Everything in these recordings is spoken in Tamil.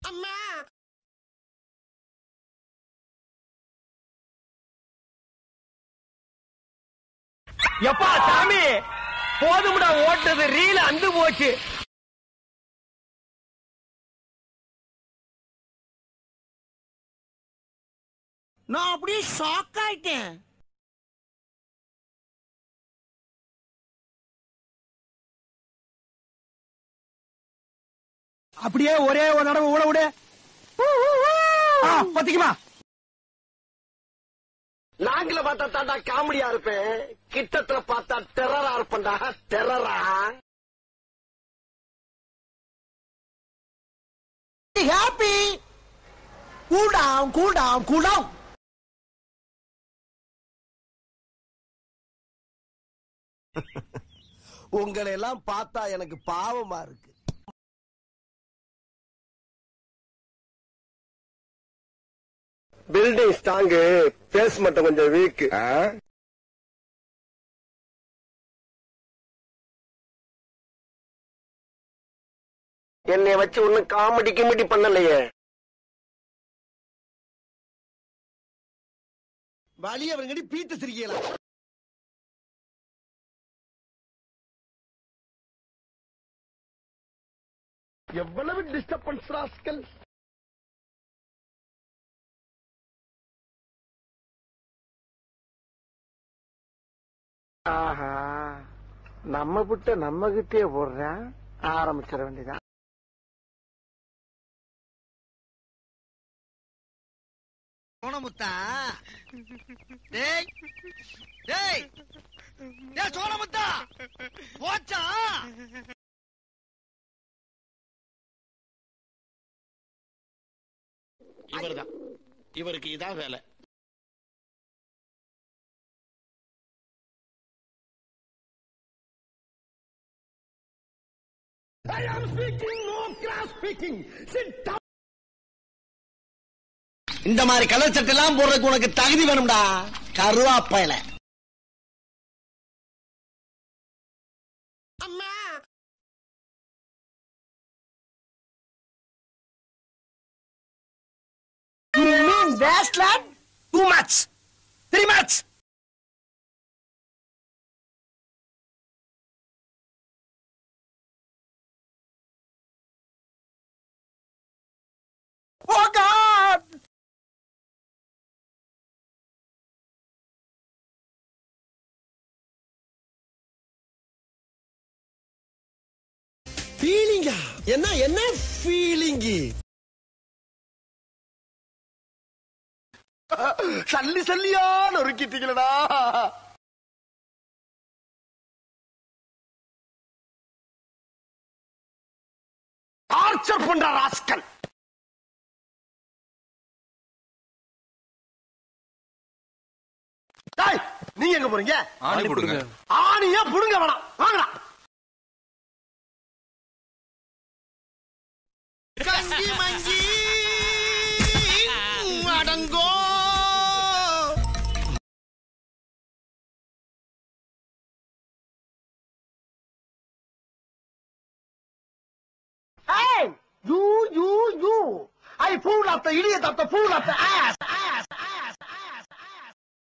எப்பா சாமி போதும்டா ஓட்டுறது ரீல் அந்து போச்சு நான் அப்படியே ஷாக் ஆயிட்டேன் அப்படியே ஒரே ஒரு தடவை ஊட விடு ஆ, பத்திக்குமா லாங்கில பார்த்தா தாண்டா காமெடியா இருப்பேன் கிட்டத்துல பார்த்தா டெரரா இருப்பேன்டா டெரரா happy cool down cool down cool down உங்களை எல்லாம் பார்த்தா எனக்கு பாவமா இருக்கு பில்டிங் ஸ்ட்ராங்கு பேஸ் மட்டும் கொஞ்சம் வீக் என்னை வச்சு ஒண்ணும் காமெடி கிமெடி பண்ணலையே வழி அவருங்கடி பீத்த சிரிக்கலாம் எவ்வளவு டிஸ்டர்பன்ஸ் ராஸ்கல் ஆஹா நம்ம விட்ட நம்ம கிட்டே போடுறேன் ஆரம்பிச்சிட வேண்டியதான் சோனமுத்தா டேய் டேய் டேய் சோனமுத்தா போச்சா இவர்தான் இவருக்கு இதான் வேலை இந்த மாதிரி கலர் சட்டை எல்லாம் போடுறதுக்கு உனக்கு தகுதி வேணும்டா கருவாப்பையில You mean wasteland? Too much. Three much. Oh God! ஃபீலிங்கா என்ன என்ன ஃபீலிங்கு சல்லி சல்லியா நொறுக்கிட்டீங்களடா டார்ச்சர் பண்ற ராஸ்கல் டேய், நீங்க எங்க போறீங்க ஆணி போடுங்க ஆணியா புடுங்க வேணாம் வாங்கடா கங்கி மங்கி அடங்கோ Hey! You, you, you! I fool of the idiot of the fool of the ass! Ass! Ass! Ass! Ass!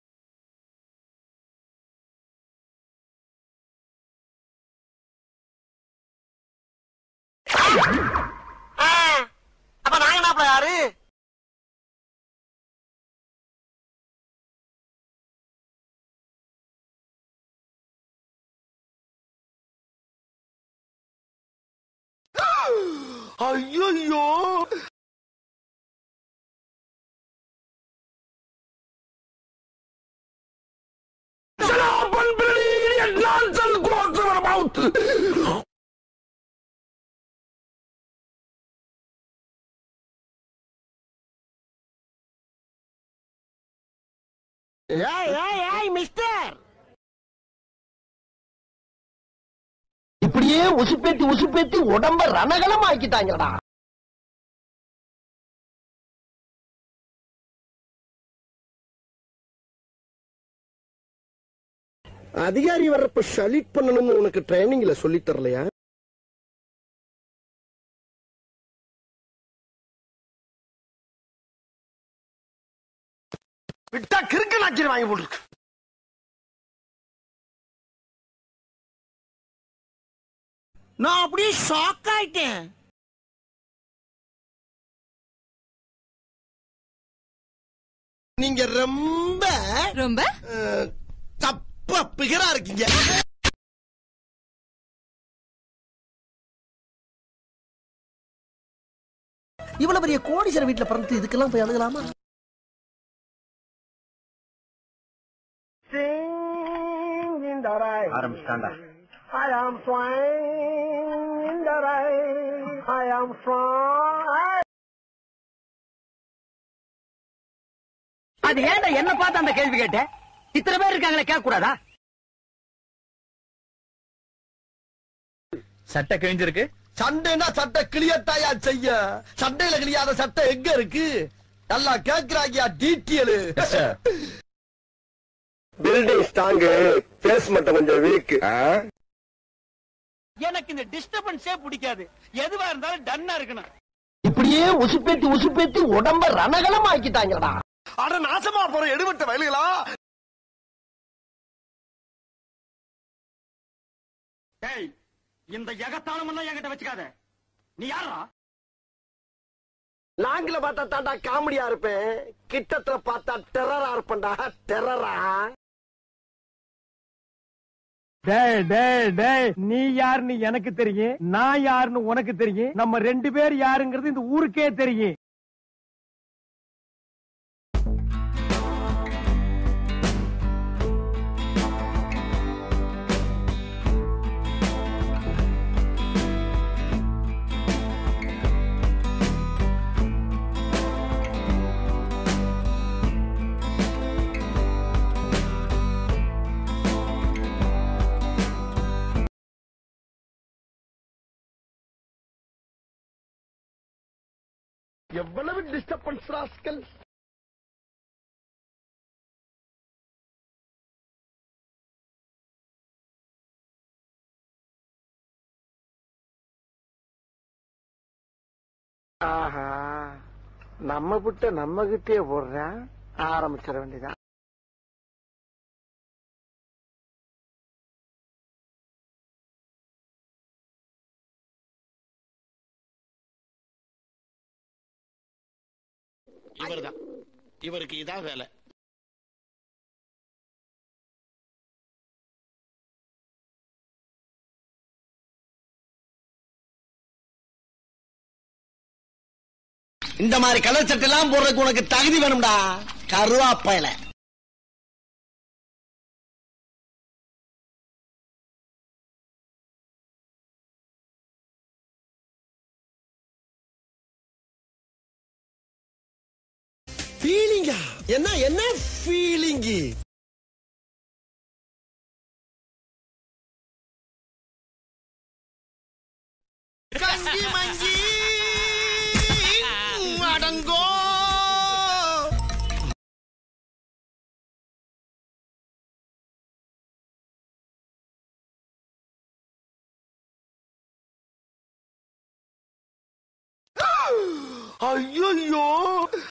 அப்ப நான் என்ன யாரு ஐயோ ஏய் ஏய் ஏய் மிஸ்டர் இப்படியே உசுப்பேத்தி உசுப்பேத்தி உடம்ப ரணகலம் ஆக்கிட்டாங்கடா அதிகாரி வர்றப்ப ஷலிட் பண்ணணும்னு உனக்கு ட்ரைனிங்ல சொல்லி தரலையா விட்டா கிறுக்கு நாச்சிரி வாங்கி போட்டுருக்கு நான் அப்படியே ஷாக் ஆயிட்டேன் நீங்க ரொம்ப ரொம்ப அஹ், தப்பா பிகரா இருக்கீங்க இவ்வளவு பெரிய கோடீஸ்வர வீட்டுல பிறந்து இதுக்கெல்லாம் போய் அழுகலாமா ஆரம்பிச்சிட்டாண்டா I am flying in the rain. I am flying. அது ஏன்டா என்ன பார்த்து அந்த கேள்வி கேட்ட இத்தனை பேர் இருக்காங்களே கேட்க கூடாதா சட்டை கிழிஞ்சிருக்கு சண்டைனா சட்டை கிளியத்தாயா செய்ய சண்டையில கிளியாத சட்டை எங்க இருக்கு நல்லா கேக்குறாங்கயா டீட்டியலு பில்டிங் ஸ்ட்ராங்கு பேஸ் மட்டும் கொஞ்சம் வீக் எனக்கு இந்த டிஸ்டர்பன்ஸே பிடிக்காது எதுவா இருந்தாலும் டன்னா இருக்கணும் இப்படியே உசுப்பேத்தி உசுப்பேத்தி உடம்ப ரணகலம் ஆக்கிட்டாங்கடா அட நாசமா போற எடுபட்ட வயலுகளா டேய் இந்த எகத்தாளம் எல்லாம் என்கிட்ட வச்சுக்காத நீ யாரா லாங்கில பார்த்தா தாண்டா காமெடியா இருப்பேன் கிட்டத்துல பார்த்தா டெரரா இருப்பேன்டா டெரரா டேய் டேய் டேய் நீ யாருன்னு எனக்கு தெரியும் நான் யாருன்னு உனக்கு தெரியும் நம்ம ரெண்டு பேர் யாருங்கிறது இந்த ஊருக்கே தெரியும் எவ்வளவு டிஸ்டர்பன்ஸ் ராஸ்கல் ஆஹா நம்ம விட்ட நம்ம கிட்டே போடுறேன் ஆரம்பிச்சிட வேண்டியதான் இவர்தான் இவருக்கு இதான் வேலை இந்த மாதிரி கலர் சட்டை எல்லாம் போடுறதுக்கு உனக்கு தகுதி வேணும்டா கருவாப்பையில ஃபீலிங்கா என்ன என்ன ஃபீலிங்கு கங்கி மங்கி அடங்கோ ஐயோ